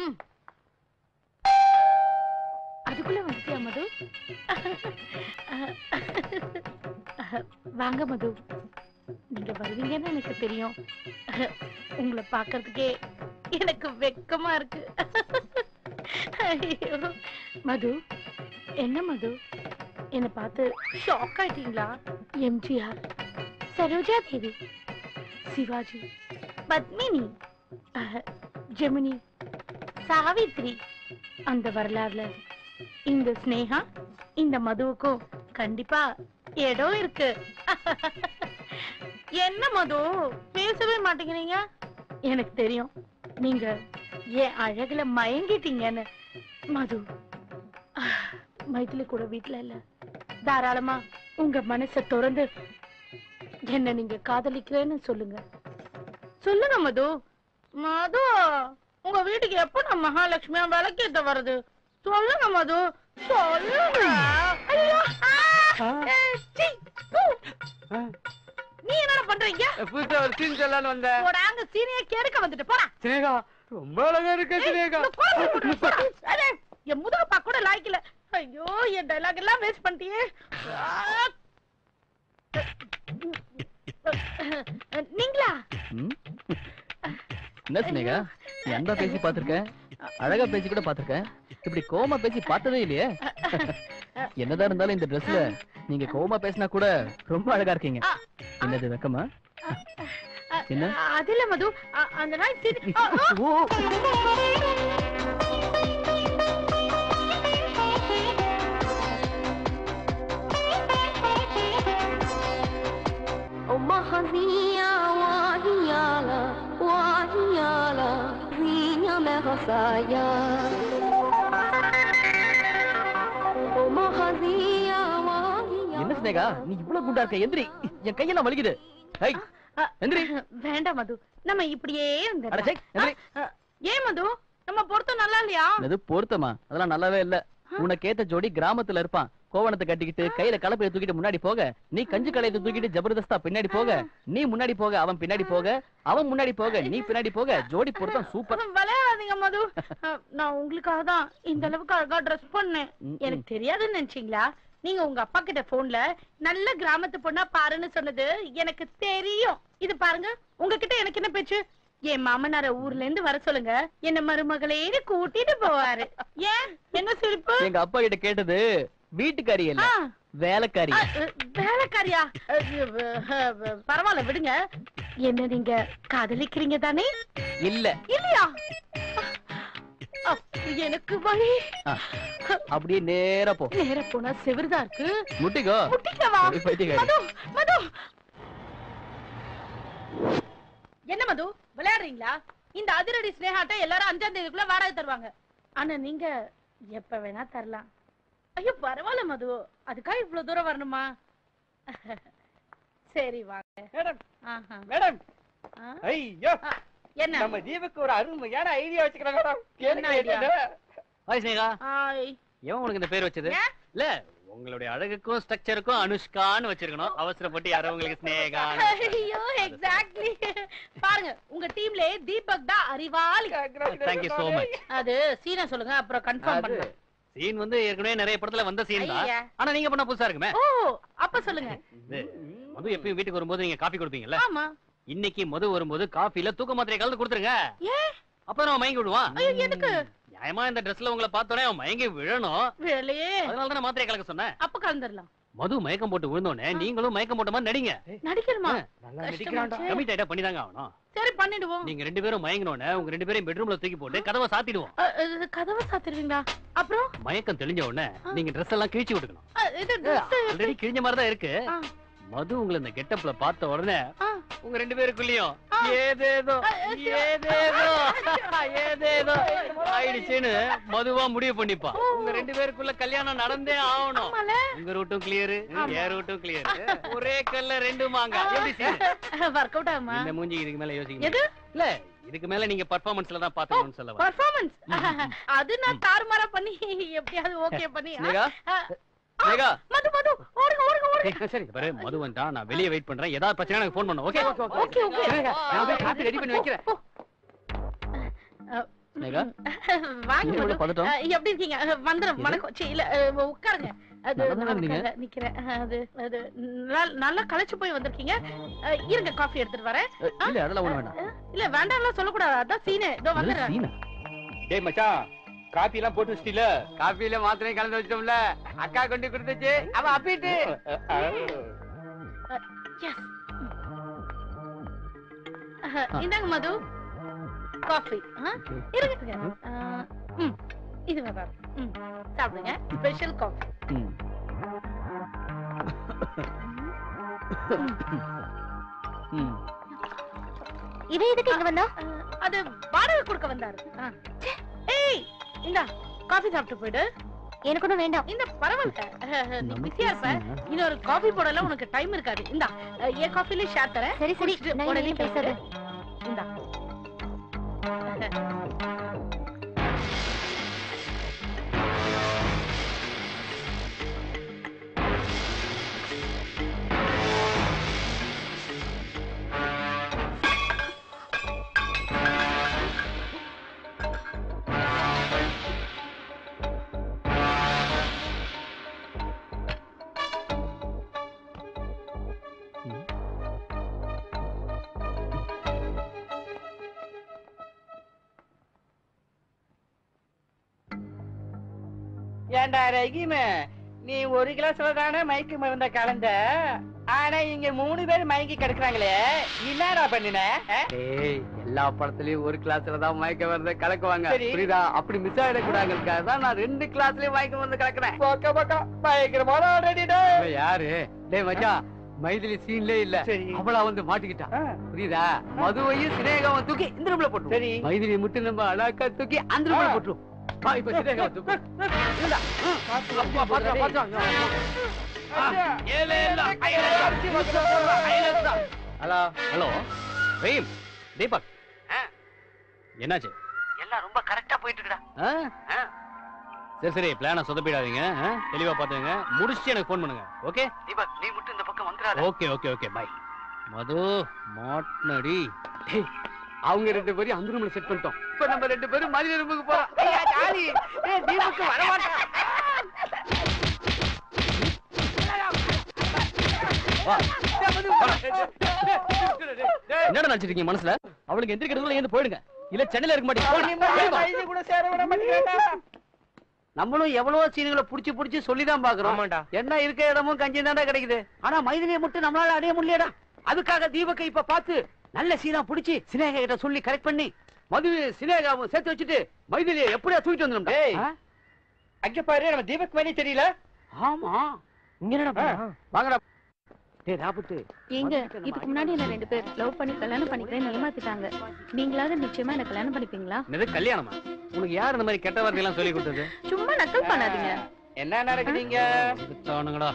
ம் அதுக்குள்ள வந்துட்டியா மது வாங்க மது நீங்க வருவீங்கன்னு எனக்கு தெரியும் உங்களை பார்க்கறதுக்கே எனக்கு வெக்கமா இருக்கு ஐயோ. மது என்ன மது என்ன பார்த்து ஷாக் ஆயிட்டீங்களா எம்ஜிஆர் சரோஜா தேவி சிவாஜி பத்மினி அஹ், ஜெமினி சாவித்ரி அந்த வரலாறுல இந்த ஸ்னேகா இந்த மதுவுக்கும் கண்டிப்பா இடம் இருக்கு என்ன மது பேசவே மாட்டேங்கிறீங்க எனக்கு தெரியும் நீங்க என் அழகுல மயங்கிட்டீங்கன்னு மது ஆஹ், மைதிலி கூட வீட்ல இல்ல தாராளமா உங்க மனச திறந்து என்ன நீங்க காதலிக்கிறேன்னு சொல்லுங்க சொல்லுங்க மது மது உங்க வீட்டுக்கு எப்ப நான் மகாலட்சுமியா விளக்கேத்த வருது சொல்லுங்க மது சொல்லுங்க ஐயோ ஆ! ஏய், சீ, பூ. நீ என்ன பண்றீங்க புதுசா ஒரு சீன் சொல்லலாம்னு வந்தேன் போடாங்க சீனிய கேடுக்க வந்துட்டு போடா சினேகா ரொம்ப அழகா இருக்க ஏய், சினேகா இந்த கோலம் போட்டு போடா. அடே, என் முதுகப்பா கூட லாய்க்கல ஐயோ என் டைலாக் எல்லாம் வேஸ்ட் பண்ணிட்டியே ஆ! நீங்களா ம்? என்ன சினேகா நீ அன்பா பேசி பாத்திருக்கேன் அழகா பேசி கூட பாத்திருக்கேன் இப்படி கோவமா பேசி பார்த்ததே இல்லையே என்னதான் இருந்தாலும் இந்த ட்ரெஸ்ல நீங்க கோவமா பேசினா கூட ரொம்ப அழகா இருக்கீங்க என்னது வெக்கமா என்ன? அது இல்ல மது அ- அந்த நாய் சரி ஆ, ஆ. ஓ ومخزية وهيالا وهيالا زينيا مغصايا ومخزية என்ன وهيالا சினேகா நீ இவ்வளவு குண்டா இருக்க எந்திரி என் கையெல்லாம் வலிக்குது ஹை ஆ, எந்திரி வேண்டாம் மது நம்ம இப்படியே அட சை, எந்திரி. இருந்துடலாம். ஆ, ஏன் மது நம்ம பொருத்தம் நல்லா இல்லையா அது பொருத்தமா அதெல்லாம் நல்லாவே இல்ல உனக்கேத்த ஜோடி கிராமத்துல இருப்பான் கோவணத்தை கட்டிக்கிட்டு கையில கலப்பைய தூக்கிட்டு முன்னாடி போக நீ கஞ்சி கலையத்தை தூக்கிட்டு ஜபர்தஸ்தா பின்னாடி போக நீ முன்னாடி போக அவன் பின்னாடி போக அவன் முன்னாடி போக நீ பின்னாடி போக ஜோடி பொருத்தம் சூப்பர் விளையாடாதீங்க மது ஆ, நான் உங்களுக்காக தான் இந்த அளவுக்கு அழகா ட்ரெஸ் பண்ணேன் ம், எனக்கு தெரியாதுன்னு நினைச்சீங்களா நீங்க உங்க அப்பா கிட்ட போன்ல நல்ல கிராமத்து பொண்ணா பாருன்னு சொன்னது எனக்கு தெரியும் இது பாருங்க உங்ககிட்ட எனக்கு என்ன பேச்சு என் மாமனார ஊர்ல இருந்து வர சொல்லுங்க என்ன மருமகளேன்னு கூட்டிட்டு போவாரு ஏன் என்ன சிரிப்பு எங்க அப்பா கிட்ட கேட்டது வீட்டுக்காரி இல்ல ஆ, வேலைக்காரி ஆ, அ, வேலைக்காரியா அ, அ, அ, பரவாயில்ல விடுங்க என்ன நீங்க காதலிக்கிறீங்க தானே இல்ல இல்லையா அப்ப எனக்கு வழி ஆ, அப்படியே நேரா போ நேர போனா செவிருதா இருக்கு முட்டிக்கோ முட்டிக்கவா ஒரு பைத்தியக்காரி. மது மது என்ன மது விளையாடுறீங்களா இந்த அதிரடி ஸ்னேகாட்ட எல்லாரும் அஞ்சாம் தேதிக்குள்ள வாடகை தருவாங்க ஆனா நீங்க எப்ப வேணா தரலாம் ஐயோ பரவாயில்ல மது அதுக்காக இவ்வளவு தூரம் வரணுமா சரி வாங்க மேடம் ஆஹா. மேடம் ஆ? ஐயோ ஆ, என்ன நம்ம தீபக்கு ஒரு அருமையான ஐடியா வச்சுக்கிறோம் மேடம் என்ன idea? ஹாய் சினேகா ஆய். ஏன் உனக்கு இந்த பேர் வச்சது ஏன்? இல்ல உங்களுடைய அழகுக்கும் ஸ்ட்ரக்சருக்கும் அனுஷ்கான்னு வச்சிருக்கணும் அவசரப்பட்டு யாரோ உங்களுக்கு ஸ்னேகா ஐயோ எக்ஸாக்ட்லி பாருங்க உங்க டீம்ல தீபக் தான் அறிவாளி தேங்க்யூ சோ மச் அது சீனா சொல்லுங்க அப்புறம் கன்ஃபார்ம் அது- பண்ணலாம் சீன் வந்து ஏற்கனவே நிறைய படத்துல வந்த சீன் தான் ஐயா. ஆனா நீங்க பண்ண புதுசா இருக்குமே ஓ அப்ப சொல்லுங்க இது, மது எப்பயும் வீட்டுக்கு வரும்போது நீங்க காபி கொடுப்பீங்கல்ல ஆமா இன்னைக்கு மது வரும்போது காஃபில தூக்க மாத்திரை கலந்து கொடுத்துருங்க ஏன் அப்ப நம்ம மயங்கி விடுவான் ஐயோ எதுக்கு நியாயமா இந்த ட்ரெஸ்ல உங்களை பார்த்தோன்னே அவன் மயங்கி விழணும் வேலையே அதனால தான் மாத்திரை கலக்க சொன்னேன் அப்ப கலந்துடலாம் மது மயக்கம் போட்டு விழுந்தோடனே நீங்களும் மயக்கம் போட்ட மாதிரி நடிங்க நடிக்கணுமா நல்லா கஷ்டமாச்சே. நடிக்கிறான்டா கமிட் ஆயிட்டா பண்ணிதாங்க ஆகணும் சரி பண்ணிடுவோம் நீங்க ரெண்டு பேரும் மயங்கினோடனே உங்க ரெண்டு பேரும் பெட்ரூம்ல தூக்கி போட்டு கதவை சாத்திடுவோம் அ, இது கதவை சாத்திருவீங்களா அப்புறம் மயக்கம் தெளிஞ்ச உடனே நீங்க ட்ரெஸ் எல்லாம் கிழிச்சு விட்டுக்கணும் அ, இது dress ஆல்ரெடி கிழிஞ்ச மாதிரி தான் இருக்கு ஆ. மது உங்களை இந்த கெட்டப்ல பார்த்த உடனே ஆ. உங்க ரெண்டு பேருக்குள்ளயும் ஆ. ஏதேதோ ஆ, ஐயோ. ஏதேதோ ஏதேதோ ஆயிடுச்சுன்னு மதுவா முடிவு பண்ணிப்பா ஓ. உங்க ரெண்டு பேருக்குள்ள கல்யாணம் நடந்தே ஆகணும் ஆமால உங்க ரூட்டும் கிளியர் ஆமா. ஏ ரூட்டும் கிளியர் ஒரே கல்ல ரெண்டு மாங்க எப்படி scene? ஒர்க் அவுட் ஆகுமா இந்த மூஞ்சி இதுக்கு மேல யோசிக்க எது இல்ல இதுக்கு மேல நீங்க பர்ஃபார்மன்ஸ்ல தான் பாத்துக்கணும்னு சொல்ல வரேன். பர்ஃபார்மன்ஸ் அது நான் தாறுமாறா பண்ணி எப்படியாவது ஓகே பண்ணி ஆ, ஸ்னேகா ஆ, ஆ, ஸ்னேகா மது மது ஓடுங்க ஓடுங்க ஓடுங்க ஏய், சரி பாரு மது வந்துட்டா நான் வெளியே வெயிட் பண்றேன் ஏதாவது பிரச்சனை எனக்கு ஃபோன் பண்ணு ஓகே ஓகே ஓகே நான் போய் காப்பி ரெடி பண்ணி வைக்கிறேன் அ, ஸ்னேகா வாங்க நீங்க இவ்வளவு மது. பதட்டம்? அஹ், எப்படி இருக்கீங்க அஹ், வந்துரும் இது? வணக்கம் சீ, இல்ல அஹ், உட்காருங்க அது நல்லாதானே நான் இருந்தீங்க? உட்கார்ல நிக்கிறேன் அஹ், அது அது நல்- நல்லா களைச்சு போய் வந்திருக்கீங்க அஹ், இருங்க காஃபி எடுத்துட்டு வரேன் அஹ், இல்ல அதெல்லாம் ஒண்ணு வேண்டாம் இல்ல வேண்டாம்லாம் சொல்லக்கூடாது அதான் சீனு இதோ அது வந்துடுறேன் சீனா டேய் மச்சான் காபி எல்லாம் போட்டு வச்சிட்டீல காபியில மாத்திரையும் கலந்து வச்சிட்டோம்ல அக்கா கொண்டு கொடுத்துச்சு அவ அப்பிட்டு Yes. அஹ், இந்தாங்க மது காஃபி Okay. இருங்க இருங்க. அஹ், ம், இது வேற ம் சாப்பிடுங்க ஸ்பெஷல் காஃபி ம். ம். இவன் எதுக்கு இங்க வந்தா அது வாடகை கொடுக்க வந்தாரு ஆ. ஏய் இந்தா காஃபி சாப்பிட்டு போயிடு எனக்கு ஒண்ணும் வேண்டாம் இந்த பரவாயில்ல அஹ், நீ நமக்கு பிஸியா இருப்ப சீனா? இன்னொரு காஃபி போடல உனக்கு டைம் இருக்காது இந்தா அஹ், என் காஃபில ஷேர் தரேன் சரி சரி குடிச்சிட்டு நான் உடனே இனிமே பேசாத இந்தா ஏண்டா ரஹீமே நீ ஒரு கிளாஸ்ல தானே மயக்க மருந்த கலந்த ஆனா இங்க மூணு பேர் மயங்கி கிடக்குறாங்களே என்னடா பண்ணின ஏய் எல்லா படத்துலயும் ஒரு கிளாஸ்ல தான் மயக்க மருந்து கலக்குவாங்க சரி. புரியுதா அப்படி மிஸ் ஆயிடக்கூடாதுக்காக தான் நான் ரெண்டு கிளாஸ்லயும் மயக்க மருந்து கலக்குறேன் பக்க பக்கம் பயங்கரமான ஆல்ரெடி இவன் யாரு டேய் மச்சான் மைதிலி சீன்லே இல்ல சரி. அவளா வந்து மாட்டிக்கிட்டா புரியுதா மதுவையும் சினேகாவும் தூக்கி இந்த ரூம்ல போட்டு சரி. மைதிலி மட்டும் நம்ம அழகா தூக்கி அந்த ரூம்ல ஆ. போட்டுரும் வா, இப்ப சினேகாவை தூக்கு இல்ல அப்பா, பாத்துடா, பாத்துடா. ஹலோ ஹலோ ரஹீம் தீபக் என்னாச்சு எல்லாம் ரொம்ப கரெக்டா போயிட்டு இருக்குடா ஆ? சரி சரி பிளான சொதப்பிடாதீங்க ஆ? தெளிவா பாத்துங்க முடிச்சுட்டு எனக்கு ஃபோன் பண்ணுங்க ஓகே தீபக் நீ மட்டும் இந்த பக்கம் வந்துடாத okay okay okay bye Madhu மாட்னடி டேய், அவங்க ரெண்டு பேரும் அந்த ரூம்ல செட் பண்ணிட்டோம் இப்ப நம்ம ரெண்டு பேரும் மதிய ரூமுக்கு போறோம் ஐயா, ஜாலி. ஏய், தீபக் வரமாட்டான் வா டேய், என்னடா நினைச்சிட்டு இருக்கீங்க மனசுல அவளுக்கு எந்திரிக்கிறதுக்குள்ள ஏந்து போயிடுங்க இல்ல சென்னையில இருக்க மாட்டீங்க கூட சேர விட மாட்டேங்கிறா நம்மளும் எவ்வளவோ சீனுகளை புடிச்சு புடிச்சு சொல்லிதான் பாக்குறோம் ஆமாண்டா. என்ன இருக்க இடமும் கஞ்சி தாண்டா கிடைக்குது ஆனா மைதிலியை மட்டும் நம்மளால அடைய முடியலடா அதுக்காக தீபக்கை இப்ப பார்த்து நல்ல சீனா புடிச்சு சினேகா கிட்ட சொல்லி கரெக்ட் பண்ணி மது சினேகாவும் சேர்த்து வச்சுட்டு மைதிலியை எப்படியா தூக்கிட்டு வந்துடும் டேய். அங்க பாரு நம்ம தீபக் மாதிரி தெரியல ஆமா இங்க என்னடா வாங்கடா டேய் ராபத்து ஏங்க இதுக்கு முன்னாடி என்ன ரெண்டு பேர் லவ் பண்ணி கல்யாணம் பண்ணிக்கிறேன் ஏமாத்திட்டாங்க நீங்களாவது நிச்சயமா என்ன கல்யாணம் பண்ணிப்பீங்களா என்னது கல்யாணமா உனக்கு யார் இந்த மாதிரி கெட்ட வார்த்தையெல்லாம் சொல்லி கொடுத்தது சும்மா நக்கல் பண்ணாதீங்க என்ன நடக்குதுங்க வித்தானுங்களா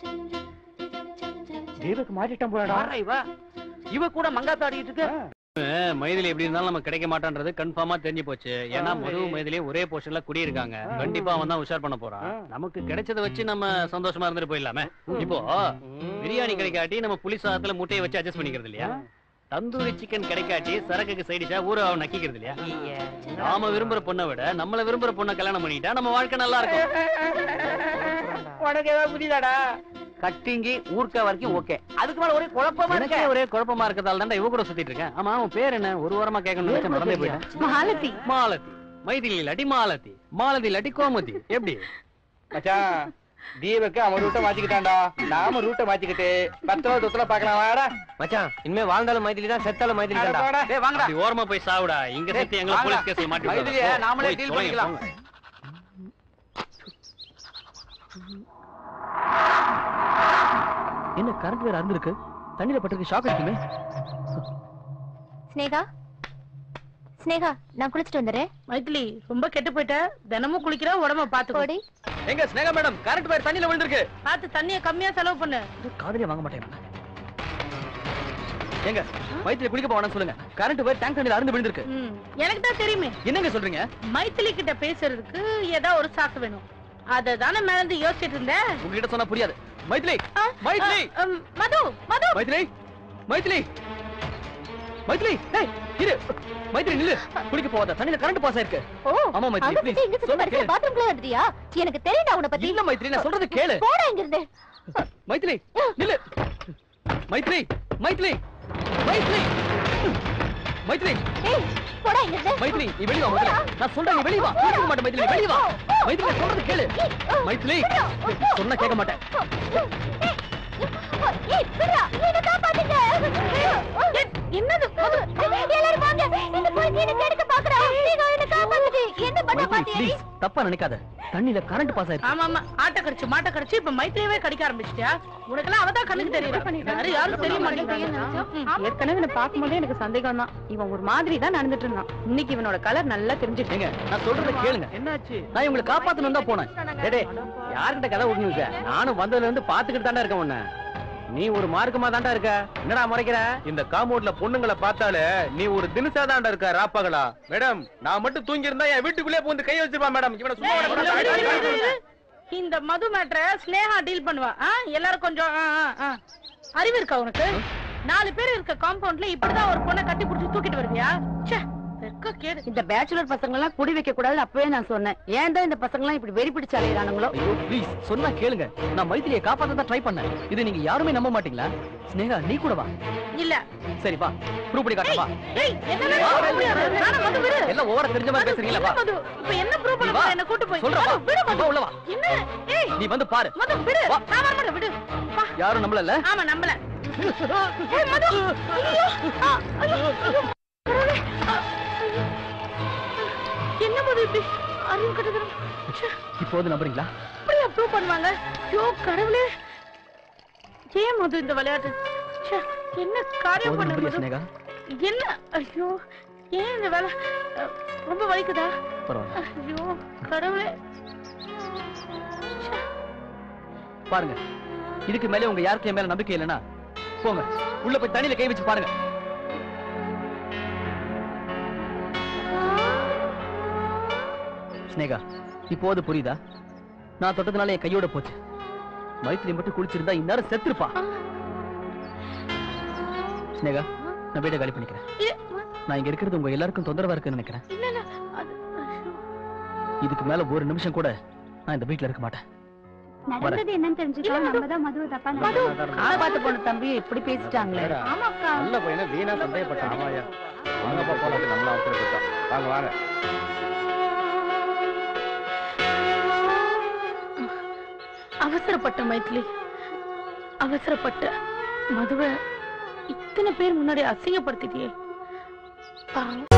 தீபக் மாட்டிட்டான் போலடா யாரா இவ இவ கூட மங்காத்தாடிட்டு இருக்கு மைதிலி எப்படி இருந்தாலும் நம்ம கிடைக்க மாட்டான்றது கன்ஃபார்மா தெரிஞ்சு போச்சு ஏன்னா ஆமா. மது மைதிலி ஒரே போர்ஷன்ல குடியிருக்காங்க கண்டிப்பா அவன் தான் உஷார் பண்ண போறான் ஆ. நமக்கு கிடைச்சத வச்சு நம்ம சந்தோஷமா இருந்துட்டு போயிடலாமே இப்போ பிரியாணி கிடைக்காட்டி நம்ம புளி சாதத்துல முட்டையை வச்சு அட்ஜஸ்ட் பண்ணிக்கிறது இல்லையா தந்தூரி சிக்கன் கிடைக்காட்டி சரக்குக்கு சைடிஷா ஊற அவன் நக்கிக்கிறது இல்லையா நாம விரும்புற பொண்ணை விட நம்மள விரும்புற பொண்ணை கல்யாணம் பண்ணிட்டா நம்ம வாழ்க்கை நல்லா இருக்கும் உனக்கு ஏதாவது புரியுதாடா கட்டிங்கி ஊர்க்கா வரைக்கும் ஓகே அதுக்கு மேல ஒரே குழப்பமா எனக்கே இருக்கு ஒரே குழப்பமா இருக்கதால தான் இவ கூட சுத்திட்டு இருக்கேன் ஆமா உன் பேர் என்ன ஒரு வாரமா கேட்கணும் நினைச்சேன், மறந்தே போயிட்டேன் மாலதி மாலதி மைதிலி இல்லாட்டி மாலதி மாலதி இல்லாட்டி கோமதி எப்படி மச்சான் தீபக்கு அவன் ரூட்டை மாத்திக்கிட்டான்டா நாம ரூட்டை மாத்திக்கிட்டு பத்துல தொத்துல பாக்கலாம் வாடா மச்சான் இனிமே வாழ்ந்தாலும் மைதிலி தான் செத்தாலும் மைதிலி அட போடா. டேய் வாங்கடா அப்படி ஓரமா போய் சாவுடா இங்க டேய், சுத்தி எங்களை வாங்கடா. போலீஸ் கேஸ்ல மாட்டி விடாத. மைதிலியை போ, நாமளே போய் deal தொலைங்க, பண்ணிக்கலாம். போங்க. என்ன கரண்ட் வேற அறந்திருக்கு தண்ணியில பட்டிருக்கு ஷாக் அடிக்குமே ஸ்னேகா ஸ்னேகா நான் குளிச்சிட்டு வந்துடுறேன் மைதிலி ரொம்ப கெட்டு போயிட்ட தினமும் குளிக்கிற உடம்ப பாத்துக்கோ போடி எங்க ஸ்னேகா மேடம் கரண்ட் வேற தண்ணியில விழுந்திருக்கு பார்த்து தண்ணிய கம்மியா செலவு பண்ணு காதலியே வாங்க மாட்டேன் எங்க வயித்துல குளிக்க போவானு சொல்லுங்க கரண்ட் வேற டேங்க் தண்ணியில அருந்து விழுந்திருக்கு ம், எனக்கு தான் தெரியுமே என்னங்க சொல்றீங்க மைத்திலி கிட்ட பேசுறதுக்கு ஏதோ ஒரு சாக்கு வேணும் அததானே மேலந்து யோசிச்சுட்டு இருந்தேன் உங்ககிட்ட சொன்னா புரியாது மைதிலி ஆ, மைதிலி ஆ, ம், மது மது மைதிலி மைதிலி மைத்ரி ஏய் இரு மைத்ரி நில்லு குளிக்க போகாத தண்ணில கரண்ட் பாஸ் ஆயிருக்கு ஓ ஆமா மைத்ரி அங்க ப்ளீஸ் சுத்தி இங்க சுத்தி சொன்னா வரிசையா கேளு பாத்ரூம்குள்ள வந்துட்டியா எனக்கு தெரியும்டா உன்னை பத்தி இல்ல மைத்ரி நான் சொல்றது கேளு போடா இங்க இருந்து மைத்ரி நில்லு மைத்ரி மைத்ரி மைத்ரி மைத்ரி ஏய் போடா இங்க இருந்து மைத்ரி நீ வெளிய வா முதல்ல நான் சொல்றேன் நீ வெளிய வா குளிக்க மாட்டேன் மைத்ரி நீ வெளிய வா மைத்ரி நான் சொல்றது கேளு மைத்ரி சொன்னா கேட்க மாட்டேன் ஏய் விடுடா என்ன காப்பாத்துங்க என்னது எல்லாரும் வாங்க இந்த பொண்ணு என்ன கெடுக்க பாக்குறா நீங்க என்ன காப்பாத்துடி என்ன பண்ண மைத்ரி மாட்டீங்க ப்ளீஸ் தப்பா நினைக்காத தண்ணில கரண்ட் பாஸ் ஆயிருக்கு ஆமா ஆமா ஆட்ட கடிச்சு மாட்ட கடிச்சு இப்ப மைத்ரியவே கடிக்க ஆரம்பிச்சிட்டியா உனக்கெல்லாம் அவதான் கண்ணுக்கு தெரியல யாரு யாரும் தெரிய மாட்டேங்கிறாங்க ஏற்கனவே இவனை பார்க்கும்போதே எனக்கு சந்தேகம் தான் இவன் ஒரு மாதிரி தான் நடந்துட்டு இருந்தான் இன்னைக்கு இவனோட கலர் நல்லா தெரிஞ்சுட்டு ஏங்க நான் சொல்றத கேளுங்க என்னாச்சு நான் இவங்களை காப்பாத்தணும் தான் போனேன் டேடே யார்கிட்ட கதை விட்டுருக்க நானும் வந்ததுல இருந்து பாத்துக்கிட்டு தாண்டா இருக்கேன் உன்ன நீ ஒரு மார்க்கமா தாண்டா இருக்க என்னடா முறைக்கிற இந்த காம்பவுண்ட்ல பொண்ணுங்களை பார்த்தாலே நீ ஒரு தினசாதாண்டா இருக்க ராப்பகலா மேடம் நான் மட்டும் தூங்கி இருந்தா என் வீட்டுக்குள்ளே பூந்து கை வச்சிருப்பான் மேடம் இவனை சும்மா விட கூடாது. அடி, அடி, அடி, அடி. இந்த மது மேட்ர ஸ்னேகா டீல் பண்ணுவா ஆ? எல்லாரும் கொஞ்சம் ஆ, ஆ, ஆ. அறிவு இருக்கா உனக்கு நாலு பேர் இருக்க காம்பவுண்ட்ல இப்படிதான் ஒரு பொண்ணை கட்டி புடிச்சு தூக்கிட்டு வருவியா ச்சே, வெக்க கேடு இந்த பேச்சுலர் பசங்க எல்லாம் குடி வைக்க கூடாதுன்னு அப்பவே நான் சொன்னேன் ஏன் தான் இந்த பசங்க எல்லாம் இப்படி வெறி பிடிச்சு அலையிறானுங்களோ ஐயோ ப்ளீஸ் சொன்னா கேளுங்க நான் மைத்திரியை காப்பாத்த தான் ட்ரை பண்ணேன் இது நீங்க யாருமே நம்ப மாட்டீங்களா ஸ்னேகா நீ கூட வா இல்ல சரி வா ப்ரூவ் பண்ணி காட்டுறேன் வா ஏய் என்ன சொல்ல முடியாது நானும் மது விடு எல்லாம் ஓவரா தெரிஞ்ச மாதிரி பேசுறீங்களா வா என்ன மது இப்ப என்ன ப்ரூவ் பண்ண நீ வா. போற என்ன கூட்டு போய் சொல்றேன் வா. மது, விடு மது வா, உள்ள வா. என்ன ஏய் நீ வந்து பாரு மது விடு வா. நான் வர மாட்டேன் விடு வா யாரும் நம்பல ஆமா நம்பல ஏய் மது ஐயோ ஆ, ஐயோ ஐயோ. கடவுளே. ஆ, ஐயோ. என்ன மது இப்படி அறிவு கட்டுகிறோம் இப்போது நம்புறீங்களா அப்படியா ப்ரூவ் பண்ணுவாங்க ஐயோ கடவுளே ஏன் மது இந்த விளையாட்டு ச்சே, என்ன காரியம் போதும் பண்ண நம்புறியா மது ஸ்னேகா என்ன ஐயோ ஏன் இந்த வேலை அஹ், ரொம்ப வலிக்குதா பரவாயில்ல ஐயோ கடவுளே பாருங்க இதுக்கு மேல உங்க யாருக்கு என் மேல நம்பிக்கை இல்லைன்னா போங்க உள்ள போய் தண்ணியில கை வச்சு பாருங்க ஸ்னேகா இப்போது புரியுதா நான் தொட்டதுனால என் கையோட போச்சு மைத்திரி மட்டும் குளிச்சிருந்தா இந்நேரம் செத்துருப்பா ஸ்னேகா நான் வீட்டை காலி பண்ணிக்கிறேன் இது- நான் இங்க இருக்கிறது உங்க எல்லாருக்கும் தொந்தரவா இருக்குன்னு நினைக்கிறேன் இல்ல இல்ல அது ஐயோ. இதுக்கு மேல ஒரு நிமிஷம் கூட நான் இந்த வீட்ல இருக்க மாட்டேன் நடந்தது என்னன்னு தெரிஞ்சுக்க நம்ம தான் மதுவை தப்பா காப்பாத்து போன தம்பி இப்படி பேசிட்டாங்களே ஆமாக்கா நல்ல பையனை வீணா சந்தேகப்பட்டான் ஆமாயா வாங்கப்பா போலாம் நம்மள அவசரப்பட்டோம் வாங்க வாங்க அவசரப்பட்ட மைத்திலி அவசரப்பட்ட மதுவை இத்தனை பேர் முன்னாடி அசிங்கப்படுத்திட்டியே பாவம்